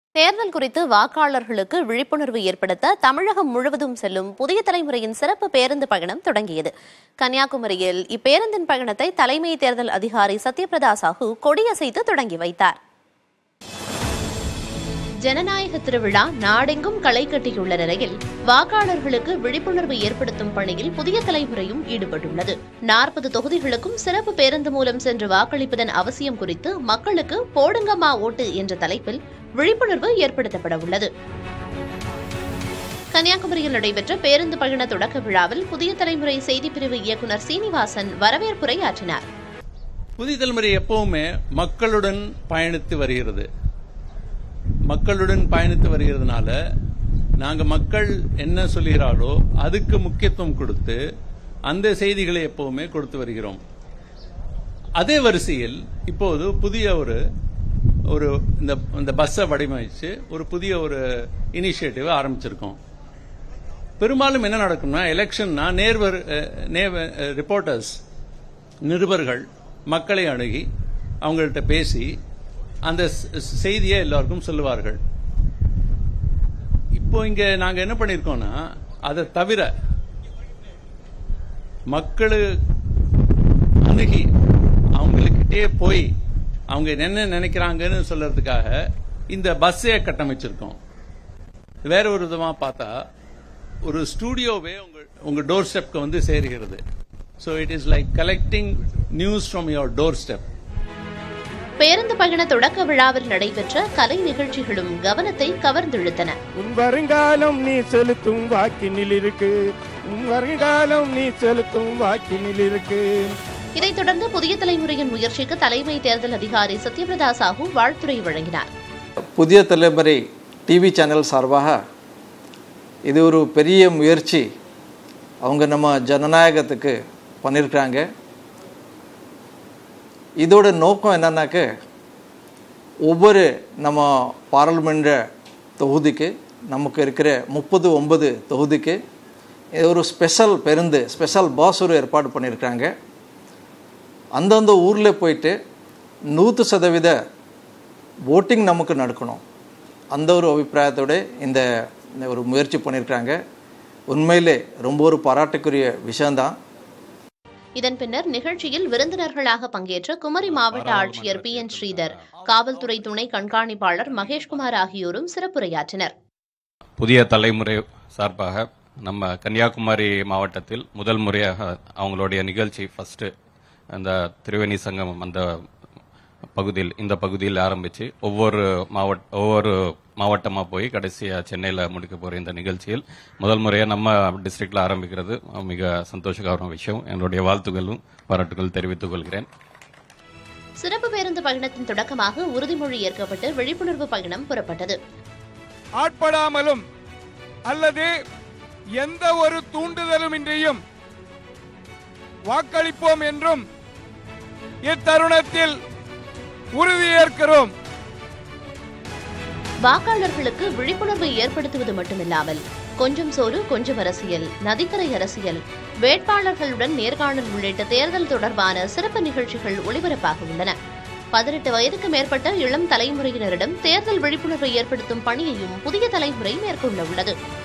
தேர்தல் குறித்து வாக்காளர்களுக்கு விழிப்புணர்வு ஏற்படுத்த தமிழகம் முழுவதும் செல்லும் புதிய தலைமுறையின் சிறப்பு பேருந்து பயணம் தொடங்கியது கன்னியாகுமரியில் இப்பேருந்தின் பயணத்தை தலைமை தேர்தல் அதிகாரி சத்யபிரதா சாஹூ கொடியசைத்து தொடங்கி வைத்தார் ஜனநாயக திருவிழா நாடெங்கும் களை கட்டியுள்ள நிலையில் வாக்காளர்களுக்கு விழிப்புணர்வு ஏற்படுத்தும் பணியில் புதிய தலைமுறையும் ஈடுபட்டுள்ளது நாற்பது தொகுதிகளுக்கும் சிறப்பு பேருந்து மூலம் சென்று வாக்களிப்பதன் அவசியம் குறித்து மக்களுக்கு போடுங்கம்மா ஓட்டு என்ற தலைப்பில் விழிப்புணர்வு ஏற்படுத்தப்பட உள்ளது கன்னியாகுமரியில் நடைபெற்ற பேருந்து பயண தொடக்க விழாவில் புதிய தலைமுறை செய்திப்பிரிவு இயக்குநர் சீனிவாசன் வரவேற்புரை ஆற்றினார் புதிய தலைமுறை எப்பவுமே மக்களுடன் பயணித்து வருகிறது மக்களுடன் பயணித்து வருகிறதுனால நாங்க மக்கள் என்ன சொல்கிறாரோ அதுக்கு முக்கியத்துவம் கொடுத்து அந்த செய்திகளை எப்பவுமே கொடுத்து வருகிறோம் அதே வரிசையில் இப்போது புதிய ஒரு ஒரு இந்த இந்த பஸ்ஸை வடிவமைச்சு ஒரு புதிய ஒரு இனிஷியேட்டிவ் ஆரம்பிச்சிருக்கோம் பெரும்பாலும் என்ன நடக்கும்னா எலெக்ஷன்னா நேர்வர் ரிப்போர்ட்டர்ஸ் நிருபர்கள் மக்களை அணுகி அவங்கள்ட்ட பேசி அந்த ஸ்- செய்தியை எல்லாருக்கும் சொல்லுவார்கள் இப்போ இங்க நாங்க என்ன பண்ணிருக்கோம்னா அதை தவிர மக்களு அணுகி அவங்களுக்கிட்டே போய் அவங்க என்ன நினைக்கிறாங்கன்னு சொல்றதுக்காக இந்த பஸ்ஸே கட்டமைச்சிருக்கோம் வேற ஒரு விதமா பார்த்தா ஒரு ஸ்டூடியோவே உங்க உங்க டோர் ஸ்டெப்க்கு வந்து சேருகிறது so it is like collecting news from your door step பேருந்து பயண தொடக்க விழாவில் நடைபெற்ற கலை நிகழ்ச்சிகளும் கவனத்தை கவர்ந்திழுத்தன உன் வருங்காலம் நீ செலுத்தும் வாக்கினில் இருக்கு உன் வருங்காலம் நீ செலுத்தும் வாக்கினில் இருக்கு இதைத் தொடர்ந்து புதிய தலைமுறையின் முயற்சிக்கு தலைமை தேர்தல் அதிகாரி சத்யபிரதா சாஹூ வாழ்த்துரை வழங்கினார் புதிய தலைமுறை டிவி சேனல் சார்பாக இது ஒரு பெரிய முயற்சி அவங்க நம்ம ஜனநாயகத்துக்கு பண்ணியிருக்கிறாங்க இதோட நோக்கம் என்னன்னாக்க ஒவ்வொரு நம்ம பாராளுமன்ற தொகுதிக்கு நமக்கு இருக்கிற முப்பது ஒன்பது தொகுதிக்கு இது ஒரு ஸ்பெஷல் பேருந்து ஸ்பெஷல் பாஸ் ஒரு ஏற்பாடு பண்ணியிருக்கிறாங்க அந்தந்த ஊரில் போயிட்டு நூற்று சதவீத ஓட்டிங் நமக்கு நடக்கணும் அந்த ஒரு அபிப்பிராயத்தோட இந்த இந்த ஒரு முயற்சி பண்ணியிருக்கிறாங்க உண்மையிலே ரொம்ப ஒரு பாராட்டுக்குரிய விஷயம்தான் இதன் பின்னர் நிகழ்ச்சியில் விருந்தினர்களாக பங்கேற்ற குமரி மாவட்ட ஆட்சியர் பி என் ஸ்ரீதர் காவல்துறை துணை கண்காணிப்பாளர் மகேஷ்குமார் ஆகியோரும் சிறப்புரையாற்றினர் புதிய தலைமுறை சார்பாக நம்ம கன்னியாகுமரி மாவட்டத்தில் முதல் முறையாக அவங்களுடைய நிகழ்ச்சி ஃபர்ஸ்ட் அந்த திரிவேணி சங்கம் அந்த பகுதியில் இந்த பகுதியில் ஆரம்பிச்சு ஒவ்வொரு மாவட்ட ஒவ்வொரு மாவட்டமாக போய் கடைசியாக சென்னையில் முடிக்க போகிற இந்த நிகழ்ச்சியில் முதல் முறையாக நம்ம டிஸ்ட்ரிக்டில் ஆரம்பிக்கிறது மிக சந்தோஷகரமான விஷயம் என்னுடைய வாழ்த்துக்களும் பாராட்டுகள் தெரிவித்துக் கொள்கிறேன் சிறப்பு பேருந்து பயணத்தின் தொடக்கமாக உறுதிமொழி ஏற்கப்பட்டு விழிப்புணர்வு பயணம் புறப்பட்டது ஆட்படாமலும் அல்லது எந்த ஒரு தூண்டுதலுமின்றியும் வாக்களிப்போம் என்றும் இத்தருணத்தில் உறுதியேற்கிறோம் வாக்காளர்களுக்கு விழிப்புணர்வு ஏற்படுத்துவது மட்டுமில்லாமல் கொஞ்சம் சோறு கொஞ்சம் அரசியல் நதிக்கரை அரசியல் வேட்பாளர்களுடன் நேர்காணல் உள்ளிட்ட தேர்தல் தொடர்பான சிறப்பு நிகழ்ச்சிகள் ஒளிபரப்பாக உள்ளன பதினெட்டு வயதுக்கு மேற்பட்ட இளம் தலைமுறையினரிடம் தேர்தல் விழிப்புணர்வை ஏற்படுத்தும் பணியையும் புதிய தலைமுறை மேற்கொள்ள உள்ளது